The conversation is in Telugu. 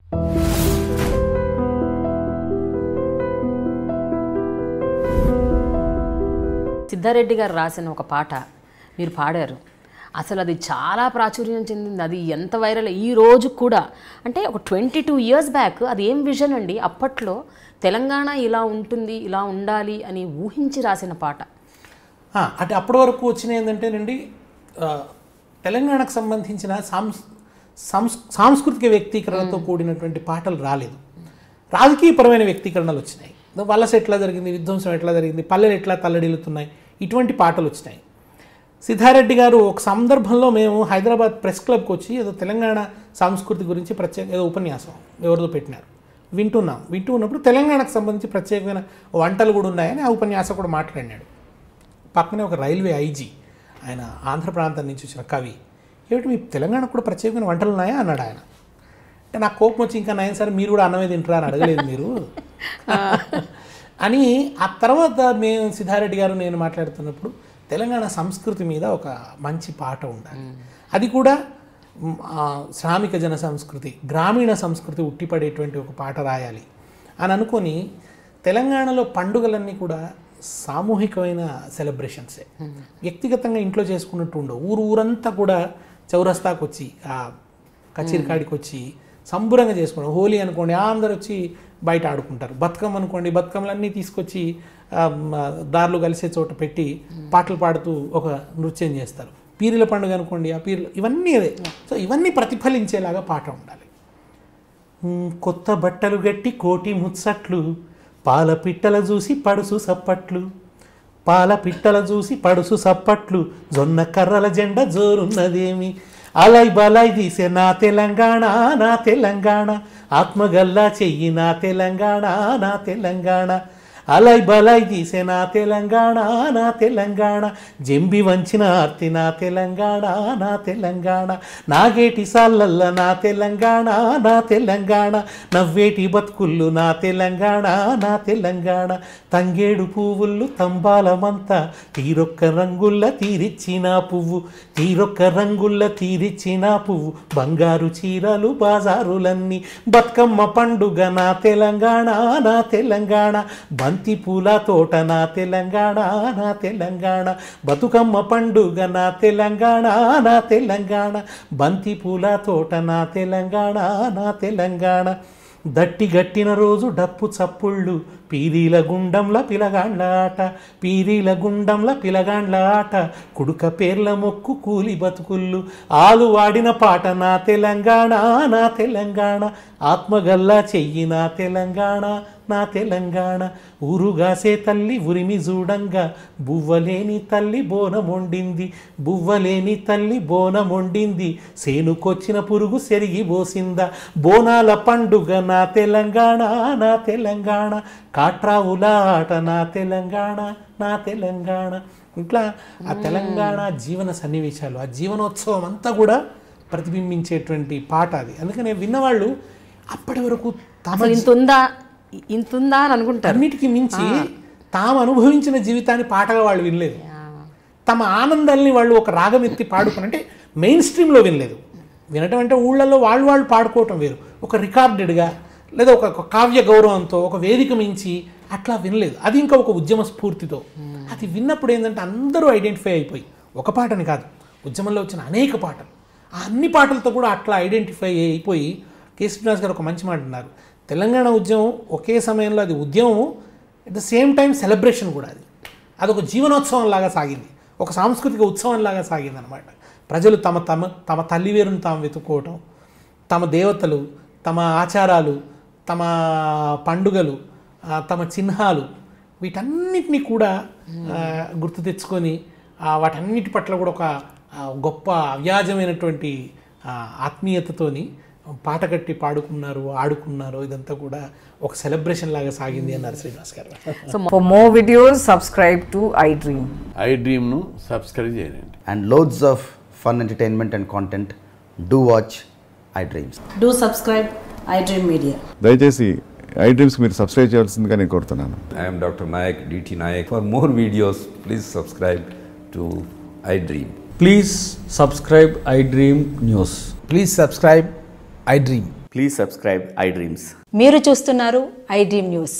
సిద్ధారెడ్డి గారు రాసిన ఒక పాట మీరు పాడారు అసలు అది చాలా ప్రాచుర్యం చెందింది అది ఎంత వైరల్ ఈ రోజు కూడా అంటే ఒక ట్వంటీ టూ ఇయర్స్ బ్యాక్ అది ఏం విజన్ అండి అప్పట్లో తెలంగాణ ఇలా ఉంటుంది ఇలా ఉండాలి అని ఊహించి రాసిన పాట ఆ, అంటే అప్పటి వరకు వచ్చిన ఏంటంటేనండి ఆ, తెలంగాణకు సంబంధించిన సాంస్ సాంస్ సాంస్కృతిక వ్యక్తీకరణతో కూడినటువంటి పాటలు రాలేదు రాజకీయపరమైన వ్యక్తీకరణలు వచ్చినాయి వలస ఎట్లా జరిగింది విధ్వంసం ఎట్లా జరిగింది పల్లెలు ఎట్లా తల్లడిల్లుతున్నాయి ఇటువంటి పాటలు వచ్చినాయి సిద్ధారెడ్డి గారు ఒక సందర్భంలో మేము హైదరాబాద్ ప్రెస్ క్లబ్కి వచ్చి ఏదో తెలంగాణ సంస్కృతి గురించి ప్రత్యేక ఏదో ఉపన్యాసం ఎవరిదో పెట్టినారు వింటున్నాం వింటూ ఉన్నప్పుడు తెలంగాణకు సంబంధించి ప్రత్యేకమైన వంటలు కూడా ఉన్నాయని ఆ ఉపన్యాసం కూడా మాట్లాడినాడు పక్కనే ఒక రైల్వే ఐజీ ఆయన ఆంధ్ర ప్రాంతం నుంచి వచ్చిన కవి ఏమిటి మీ తెలంగాణకు కూడా ప్రత్యేకమైన వంటలు ఉన్నాయా అన్నాడు ఆయన అంటే నాకు కోపం వచ్చి ఇంకా నయం సరే మీరు కూడా అన్నమే తింటారా అని అడగలేదు మీరు అని ఆ తర్వాత మేము సిద్ధారెడ్డి గారు నేను మాట్లాడుతున్నప్పుడు తెలంగాణ సంస్కృతి మీద ఒక మంచి పాట ఉండాలి అది కూడా మ్, ఆ, శ్రామిక జన సంస్కృతి గ్రామీణ సంస్కృతి ఉట్టిపడేటువంటి ఒక పాట రాయాలి అని అనుకొని తెలంగాణలో పండుగలన్నీ కూడా సామూహికమైన సెలబ్రేషన్సే వ్యక్తిగతంగా ఇంట్లో చేసుకున్నట్టు ఉండవు ఊరు ఊరంతా కూడా చౌరస్తాకు వచ్చి ఆ కచేరికాడికి వచ్చి సంబురంగా చేసుకుంటారు హోలీ అనుకోండి అందరు వచ్చి బయట ఆడుకుంటారు బతుకమ్మ అనుకోండి బతుకమ్మలన్నీ తీసుకొచ్చి ఆ, మ, దారులు కలిసే చోట పెట్టి పాటలు పాడుతూ ఒక నృత్యం చేస్తారు పీరిల పండుగ అనుకోండి ఆ పీరిల ఇవన్నీ అదే సో ఇవన్నీ ప్రతిఫలించేలాగా పాట ఉండాలి ఉమ్, కొత్త బట్టలు గట్టి కోటి ముచ్చట్లు పాల పిట్టల చూసి పడుసు సప్పట్లు పాల పిట్టల చూసి పడుసు సప్పట్లు జొన్న కర్రల జెండ జోరున్నదేమి అలై బలై తీసే నా తెలంగాణ నా తెలంగాణ ఆత్మగల్లా చెయ్యి నా తెలంగాణ నా తెలంగాణ అలై బలై తీసే నా తెలంగాణ నా తెలంగాణ జంబి వంచిన ఆర్తి నా తెలంగాణ నా తెలంగాణ నాగేటి సాల్లల్ల నా తెలంగాణ నా తెలంగాణ నవ్వేటి బతుకుళ్ళు నా తెలంగాణ నా తెలంగాణ తంగేడు పువ్వులు తంబాలమంతా తీరొక్క రంగుల్ల తీరిచ్చిన పువ్వు తీరొక్క రంగుల్ల తీరిచ్చిన పువ్వు బంగారు చీరలు బాజారులన్నీ బతుకమ్మ పండుగ నా తెలంగాణ నా తెలంగాణ బంతి పూల తోట నా తెలంగాణ నా తెలంగాణ బతుకమ్మ పండుగ నా తెలంగాణ నా తెలంగాణ బంతి పూల తోట నా తెలంగాణ నా తెలంగాణ దట్టి గట్టిన రోజు డప్పు చప్పుళ్ళు పీరీల గుండంల పిలగాండ్ల ఆట పీరీల గుండంల పిలగాండ్ల ఆట కుడుక పేర్ల మొక్కు కూలి బతుకుళ్ళు ఆలు వాడిన పాట నా తెలంగాణ నా తెలంగాణ ఆత్మగల్లా చెయ్యి నా తెలంగాణ నా తెలంగాణ ఊరుగాసే తల్లి ఉరిమి చూడంగా బువ్వలేని తల్లి బోనం వండింది బువ్వలేని తల్లి బోనం వండింది సేనుకొచ్చిన పురుగు సెరిగి పోసిందా బోనాల పండుగ నా తెలంగాణ నా తెలంగాణ కాట్రావుల ఆట నా తెలంగాణ నా తెలంగాణ ఇట్లా ఆ తెలంగాణ జీవన సన్నివేశాలు ఆ జీవనోత్సవం అంతా కూడా ప్రతిబింబించేటువంటి పాట అది అందుకనే విన్నవాళ్ళు అప్పటి వరకు తమ అసలు ఇంత ఉందా ఇంత ఉందా అని అనుకుంటారు అన్నిటికీ మించి తాము అనుభవించిన జీవితాన్ని పాటగా వాళ్ళు వినలేదు తమ ఆనందాల్ని వాళ్ళు ఒక రాగం ఎత్తి పాడుకుని అంటే మెయిన్ స్ట్రీమ్లో వినలేదు వినటం అంటే ఊళ్ళల్లో వాళ్ళు వాళ్ళు పాడుకోవటం వేరు ఒక రికార్డెడ్గా లేదా ఒక ఒక కావ్య గౌరవంతో ఒక వేదిక మించి అట్లా వినలేదు అది ఇంకా ఒక ఉద్యమ స్ఫూర్తితో అది విన్నప్పుడు ఏంటంటే అందరూ ఐడెంటిఫై అయిపోయి ఒక పాటని కాదు ఉద్యమంలో వచ్చిన అనేక పాటలు ఆ అన్ని పాటలతో కూడా అట్లా ఐడెంటిఫై అయిపోయి కె శ్రీనివాస్ గారు ఒక మంచి మాట అన్నారు తెలంగాణ ఉద్యమం ఒకే సమయంలో అది ఉద్యమం at the same time celebration కూడా అది అదొక జీవనోత్సవం లాగా సాగింది ఒక సాంస్కృతిక ఉత్సవం లాగా సాగింది అనమాట ప్రజలు తమ తమ తమ తల్లి వేరును తాము వెతుక్కోవటం తమ దేవతలు తమ ఆచారాలు తమ పండుగలు ఆ, తమ చిహ్నాలు వీటన్నిటినీ కూడా ఆ, గుర్తు తెచ్చుకొని ఆ, వాటన్నిటి పట్ల కూడా ఒక ఆ, గొప్ప అవ్యాజమైనటువంటి ఆ, ఆత్మీయతతోని పాట కట్టి పాడుకున్నారు ఆడుకున్నారు ఇదంతా కూడా ఒక సెలబ్రేషన్ లాగా సాగింది అన్నారు శ్రీనివాస్ గారు so For more videos, subscribe to iDream. ఐ డ్రీమ్ను సబ్స్క్రైబ్ చేయండి and loads of fun entertainment and content, do watch iDreams. Do subscribe iDream Media. దయచేసి ఐ డ్రీమ్స్కి మీరు సబ్స్క్రైబ్ చేయాల్సిందిగా నేను కోరుతున్నాను I am Dr. Nayak, DT Nayak. For more videos, please subscribe to iDream. Please subscribe iDream News. Please subscribe iDream. Please subscribe iDreams. మీరు చూస్తున్నారు ఐ డ్రీమ్ న్యూస్